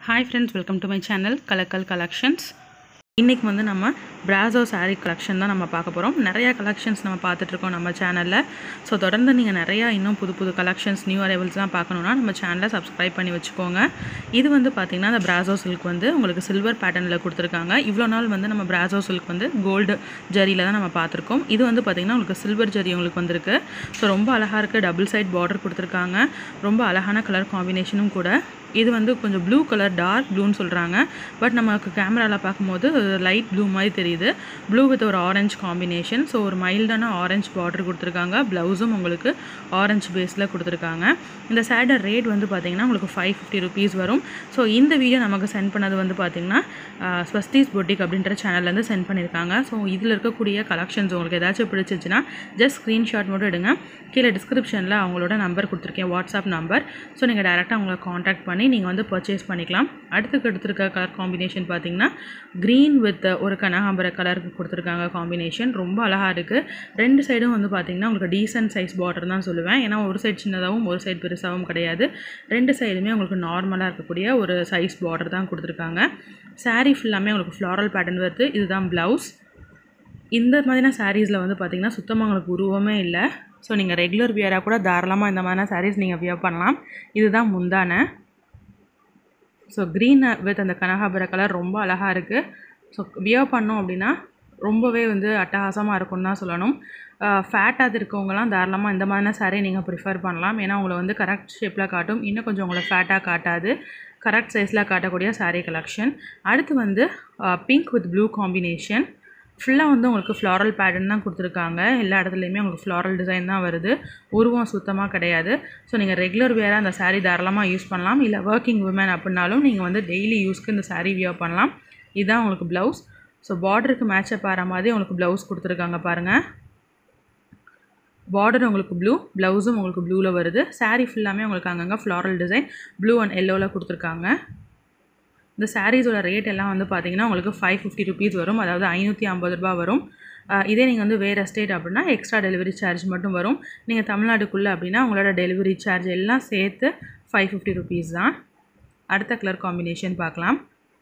hi friends welcome to my channel கலக்கல் collections இன்றைக்கி வந்து நம்ம பிராசோ saree கலெக்ஷன் தான் நம்ம பார்க்க போகிறோம் நிறையா கலெக்ஷன்ஸ் நம்ம பார்த்துட்ருக்கோம் நம்ம சேனலில் ஸோ தொடர்ந்து நீங்கள் நிறையா இன்னும் புது புது கலெக்ஷன்ஸ் நியூ அரைவல்ஸ்லாம் பார்க்கணுன்னா நம்ம சேனலை சப்ஸ்கிரைப் பண்ணி வச்சுக்கோங்க இது வந்து பார்த்திங்கன்னா அந்த பிராசோ சில்க் வந்து உங்களுக்கு சில்வர் பேட்டர்னில் கொடுத்துருக்காங்க இவ்வளோ நாள் வந்து நம்ம பிராசோ சில்க் வந்து கோல்டு ஜரியில் தான் நம்ம பார்த்துருக்கோம் இது வந்து பார்த்திங்கன்னா உங்களுக்கு சில்வர் ஜரி உங்களுக்கு வந்திருக்கு ஸோ ரொம்ப அழகாக இருக்குது டபுள் சைட் பார்டர் கொடுத்துருக்காங்க ரொம்ப அழகான கலர் காம்பினேஷனும் கூட இது வந்து கொஞ்சம் ப்ளூ கலர் டார்க் ப்ளூன்னு சொல்கிறாங்க பட் நமக்கு கேமராவில் பார்க்கும்போது லைட் ப்ளூ மாதிரி தெரியுது ப்ளூ வித் ஒரு ஆரஞ்சு காம்பினேஷன் ஸோ ஒரு மைல்டான ஆரஞ்சு பார்டர் கொடுத்துருக்காங்க ப்ளவுஸும் உங்களுக்கு ஆரஞ்சு பேஸில் கொடுத்துருக்காங்க இந்த சேடர் ரேட் வந்து பார்த்திங்கன்னா உங்களுக்கு ஃபைவ் ஃபிஃப்டி ருபீஸ் வரும் ஸோ இந்த வீடியோ நமக்கு சென்ட் பண்ணது வந்து பார்த்திங்கன்னா ஸ்வஸ்திஸ் பொட்டிக் அப்படின்ற சேனல்லேருந்து சென்ட் பண்ணியிருக்காங்க ஸோ இதில் இருக்கக்கூடிய கலெக்ஷன்ஸ் உங்களுக்கு ஏதாச்சும் பிடிச்சிச்சுன்னா ஜஸ்ட் ஸ்க்ரீன்ஷாட் மட்டும் எடுங்க கீழே டிஸ்கிரிப்ஷனில் அவங்களோட நம்பர் கொடுத்துருக்கேன் வாட்ஸ்அப் நம்பர் ஸோ நீங்கள் டேரெக்டாக அவங்கள காண்டாக்ட் பண்ணி நீங்கள் வந்து பர்ச்சேஸ் பண்ணிக்கலாம் அடுத்துக்கு எடுத்திருக்க கலர் காம்பினேஷன் பார்த்தீங்கன்னா க்ரீன் வித் ஒரு கனகாம்பர கலர் கொடுத்துருக்காங்க காம்பினேஷன் ரொம்ப அழகாக இருக்குது ரெண்டு சைடும் வந்து பார்த்திங்கன்னா உங்களுக்கு டீசென்ட் சைஸ் பார்டர் தான் சொல்லுவேன் ஏன்னா ஒரு சைடு சின்னதாகவும் ஒரு சைடு பெருசாகவும் கிடையாது ரெண்டு சைடுமே உங்களுக்கு நார்மலாக இருக்கக்கூடிய ஒரு சைஸ் பார்டர் தான் கொடுத்துருக்காங்க saree ஃபுல்லாமே உங்களுக்கு ஃப்ளாரல் பேட்டர்ன் வருது இதுதான் ப்ளவுஸ் இந்த மாதிரியான சாரீஸில் வந்து பார்த்திங்கன்னா சுத்தமாக உங்களுக்கு உருவமே இல்லை ஸோ நீங்கள் ரெகுலர் வியராக கூட தாராளமாக இந்த மாதிரியான சாரீஸ் நீங்கள் வியர் பண்ணலாம் இதுதான் முந்தான ஸோ க்ரீன் வித் அந்த கனகாபர கலர் ரொம்ப அழகாக இருக்குது ஸோ வியர் பண்ணோம் அப்படின்னா ரொம்பவே வந்து அட்டகாசமாக இருக்கும்னு தான் சொல்லணும் ஃபேட்டாக இருக்கவங்கலாம் தாராளமாக இந்த மாதிரியான saree நீங்கள் ப்ரிஃபர் பண்ணலாம் ஏன்னா உங்களை வந்து கரெக்ட் ஷேப்பில் காட்டும் இன்னும் கொஞ்சம் உங்களை ஃபேட்டாக காட்டாது கரெக்ட் சைஸில் காட்டக்கூடிய saree கலெக்ஷன் அடுத்து வந்து பிங்க் வித் ப்ளூ காம்பினேஷன் ஃபுல்லாக வந்து உங்களுக்கு ஃப்ளாரல் பேட்டர்ன் தான் கொடுத்துருக்காங்க எல்லா இடத்துலையுமே உங்களுக்கு ஃப்ளாரல் டிசைன் தான் வருது உருவம் சுத்தமாக கிடையாது ஸோ நீங்கள் ரெகுலர் வேராக அந்த saree தாராளமாக யூஸ் பண்ணலாம் இல்லை ஒர்க்கிங் உமன் அப்படின்னாலும் நீங்கள் வந்து டெய்லி யூஸ்க்கு இந்த saree வியர் பண்ணலாம் இதுதான் உங்களுக்கு ப்ளவுஸ் ஸோ பார்டருக்கு மேட்சப் ஆகிற மாதிரி உங்களுக்கு ப்ளவுஸ் கொடுத்துருக்காங்க பாருங்கள் பார்டர் உங்களுக்கு ப்ளூ ப்ளவுஸும் உங்களுக்கு ப்ளூவில் வருது saree ஃபுல்லாமே உங்களுக்கு அங்கங்கே ஃப்ளாரல் டிசைன் ப்ளூ அண்ட் எல்லோவில் கொடுத்துருக்காங்க இந்த சாரீஸோட ரேட் எல்லாம் வந்து பார்த்தீங்கன்னா உங்களுக்கு ஃபைவ் ஃபிஃப்டி ருபீஸ் வரும் அதாவது ஐநூற்றி ஐம்பது ரூபா வரும் அஹ் இதே நீங்கள் வந்து வேறு ஸ்டேட் அப்படின்னா எக்ஸ்ட்ரா டெலிவரி சார்ஜ் மட்டும் வரும் நீங்கள் தமிழ்நாடுக்குள்ளே அப்படின்னா உங்களோட டெலிவரி சார்ஜ் எல்லாம் சேர்த்து ஃபைவ் ஃபிஃப்டி ருபீஸ் தான் அடுத்த கலர் காம்பினேஷன் பார்க்கலாம்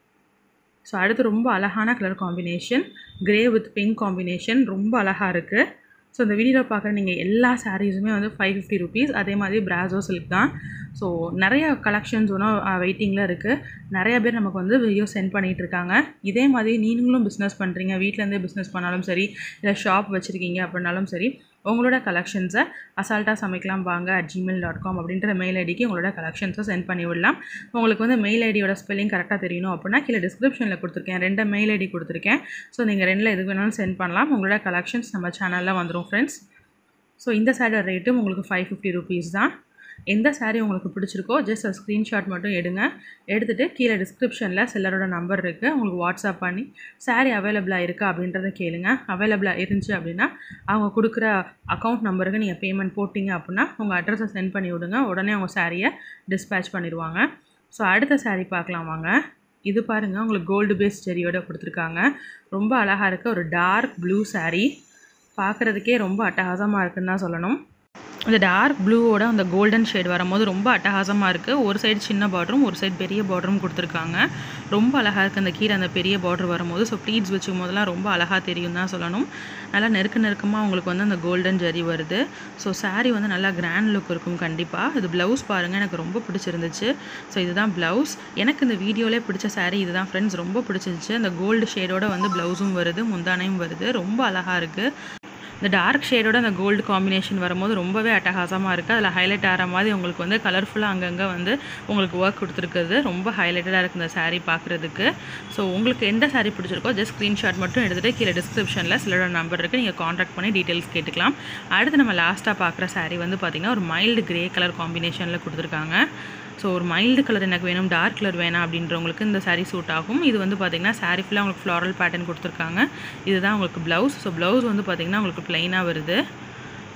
ஸோ அடுத்து ரொம்ப அழகான colour combination grey with pink combination ரொம்ப அழகாக இருக்குது ஸோ இந்த வீடியோவில் பார்க்குற நீங்கள் எல்லா சாரீஸுமே வந்து ஃபைவ் ஃபிஃப்டி ருபீஸ் அதே மாதிரி பிராசோ சில்க் தான் ஸோ நிறைய கலெக்ஷன்ஸ் ஒன்றும் வெயிட்டிங்கில் இருக்குது நிறைய பேர் நமக்கு வந்து வீடியோ சென்ட் பண்ணிகிட்டு இருக்காங்க இதே மாதிரி நீங்களும் பிஸ்னஸ் பண்ணுறீங்க வீட்டிலேருந்தே பிஸ்னஸ் பண்ணாலும் சரி இல்லை ஷாப் வச்சுருக்கீங்க அப்படின்னாலும் சரி உங்களோட கலெக்ஷன்ஸை அசால்ட்டாக சமைக்கலாம் வாங்க அட் ஜிமெயில் டாட் காம் அப்படின்ற மெயில் ஐடிக்கு உங்களோட கலெக்ஷன்ஸை சென்ட் பண்ணி விடலாம் உங்களுக்கு வந்து மெயில் ஐடியோட ஸ்பெல்லிங் கரெக்டாக தெரியணும் அப்படின்னா கீழே டிஸ்கிரிப்ஷனில் கொடுத்துருக்கேன் ரெண்டு மெயில் ஐடி கொடுத்துருக்கேன் ஸோ நீங்கள் ரெண்டில் எது வேணாலும் சென்ட் பண்ணலாம் உங்களோட கலெக்ஷன்ஸ் நம்ம சேனலில் வந்துடும் ஃப்ரெண்ட்ஸ் ஸோ இந்த சாரியோட ரேட்டும் உங்களுக்கு ஃபைவ் ஃபிஃப்டி ருபீஸ் தான் எந்த saree உங்களுக்கு பிடிச்சிருக்கோ ஜஸ்ட் ஸ்க்ரீன்ஷாட் மட்டும் எடுங்க எடுத்துகிட்டு கீழே டிஸ்கிரிப்ஷனில் செல்லரோட நம்பர் இருக்குது உங்களுக்கு வாட்ஸ்அப் பண்ணி saree அவைலபிளாக இருக்கா அப்படின்றத கேளுங்க அவைலபிளாக இருந்துச்சு அப்படின்னா அவங்க கொடுக்குற அக்கௌண்ட் நம்பருக்கு நீங்கள் பேமெண்ட் போட்டிங்க அப்படின்னா உங்கள் அட்ரஸை சென்ட் பண்ணி விடுங்க உடனே உங்கள் சாரியை டிஸ்பேச் பண்ணிடுவாங்க ஸோ அடுத்த saree பார்க்கலாம் வாங்க இது பாருங்கள் உங்களுக்கு கோல்டு பேஸ் செரியோட கொடுத்துருக்காங்க ரொம்ப அழகாக இருக்க ஒரு டார்க் ப்ளூ saree பார்க்குறதுக்கே ரொம்ப அட்டகாசமாக இருக்குன்னு தான் சொல்லணும் இந்த டார்க் ப்ளூவோட அந்த கோல்டன் ஷேட் வரும்போது ரொம்ப அட்டகாசமாக இருக்குது ஒரு சைடு சின்ன பார்டரும் ஒரு சைடு பெரிய பார்டரும் கொடுத்துருக்காங்க ரொம்ப அழகாக இருக்குது அந்த கீழே அந்த பெரிய பார்டர் வரும்போது ஸோ ப்ளீட்ஸ் வச்சுக்கும் போதெல்லாம் ரொம்ப அழகாக தெரியும் தான் சொல்லணும் நல்லா நெருக்க நெருக்கமாக உங்களுக்கு வந்து அந்த கோல்டன் ஜரி வருது ஸோ saree வந்து நல்லா கிராண்ட் லுக் இருக்கும் கண்டிப்பாக இது ப்ளவுஸ் பாருங்கள் எனக்கு ரொம்ப பிடிச்சிருந்துச்சு ஸோ இதுதான் ப்ளவுஸ் எனக்கு இந்த வீடியோலே பிடிச்ச saree இதுதான் ஃப்ரெண்ட்ஸ் ரொம்ப பிடிச்சிருந்துச்சு அந்த கோல்டு ஷேடோட வந்து ப்ளவுஸும் வருது முந்தானையும் வருது ரொம்ப அழகாக இருக்குது இந்த டார்க் ஷேடோட அந்த கோல்டு காம்பினேஷன் வரும்போது ரொம்பவே அட்டகாசமாக இருக்குது அதில் ஹைலைட் ஆகிற மாதிரி உங்களுக்கு வந்து கலர்ஃபுல்லாக அங்கங்கே வந்து உங்களுக்கு ஒர்க் கொடுத்துருக்குது ரொம்ப ஹைலைட்டடாக இருக்குது இந்த saree பார்க்குறதுக்கு ஸோ உங்களுக்கு எந்த saree பிடிச்சிருக்கோ ஜஸ்ட் ஸ்க்ரீன்ஷாட் மட்டும் எடுத்துகிட்டு கீழே டிஸ்கிரிப்ஷனில் சிலரோட நம்பர் இருக்குது நீங்கள் காண்டாக்ட் பண்ணி டீட்டெயில்ஸ் கேட்டுக்கலாம் அடுத்து நம்ம லாஸ்ட்டாக பார்க்குற saree வந்து பார்த்திங்கன்னா ஒரு மைல்டு கிரே கலர் காம்பினேஷனில் கொடுத்துருக்காங்க ஸோ ஒரு மைல்டு கலர் எனக்கு வேணும் டார்க் கலர் வேணாம் அப்படின்றவங்களுக்கு இந்த saree சூட் ஆகும் இது வந்து பார்த்திங்கன்னா saree ஃபுல்லாக உங்களுக்கு ஃப்ளாரல் பேட்டர்ன் கொடுத்துருக்காங்க இதுதான் உங்களுக்கு ப்ளவுஸ் ஸோ ப்ளவுஸ் வந்து பார்த்திங்கன்னா உங்களுக்கு ப்ளைனாக வருது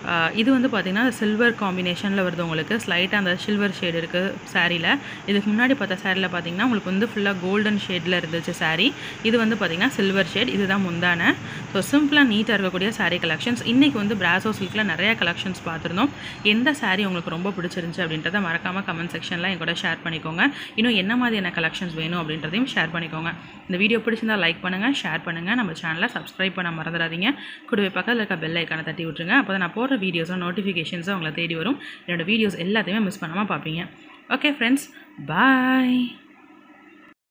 ஆஹ் இது வந்து பார்த்திங்கன்னா சில்வர் காம்பினேஷனில் வருது உங்களுக்கு ஸ்லைட்டாக அந்த சில்வர் ஷேடு இருக்குது சாரியில் இதுக்கு முன்னாடி பார்த்த சாரியில் பார்த்தீங்கன்னா உங்களுக்கு வந்து ஃபுல்லாக கோல்டன் ஷேடில் இருந்துச்சு saree இது வந்து பார்த்திங்கன்னா சில்வர் ஷேட் இதுதான் முந்தான ஸோ சிம்பிளாக நீட்டாக இருக்கக்கூடிய saree கலெக்ஷன்ஸ் இன்றைக்கி வந்து பிராசோ சில்கில் நிறைய கலெக்ஷன்ஸ் பார்த்துருந்தோம் எந்த saree உங்களுக்கு ரொம்ப பிடிச்சிருந்துச்சு அப்படின்றத மறக்காமல் கமெண்ட் செக்ஷனில் என் கூட ஷேர் பண்ணிக்கோங்க இன்னும் என்ன மாதிரியான கலெக்ஷன்ஸ் வேணும் அப்படின்றதையும் ஷேர் பண்ணிக்கோங்க இந்த வீடியோ பிடிச்சிருந்தா லைக் பண்ணுங்கள் ஷேர் பண்ணுங்கள் நம்ம சேனலை சப்ஸ்கிரைப் பண்ண மறந்துடாதீங்க கூடவே பக்கத்தில் இருக்க பெல் ஐக்கானை தட்டி விட்ருங்க அப்போ தான் நான் போடுற வீடியோஸும் நோட்டிஃபிகேஷன்ஸும் உங்களை தேடி வரும் என்னோட வீடியோஸ் எல்லாத்தையுமே மிஸ் பண்ணாமல் பார்ப்பீங்க ஓகே ஃப்ரெண்ட்ஸ் பாய்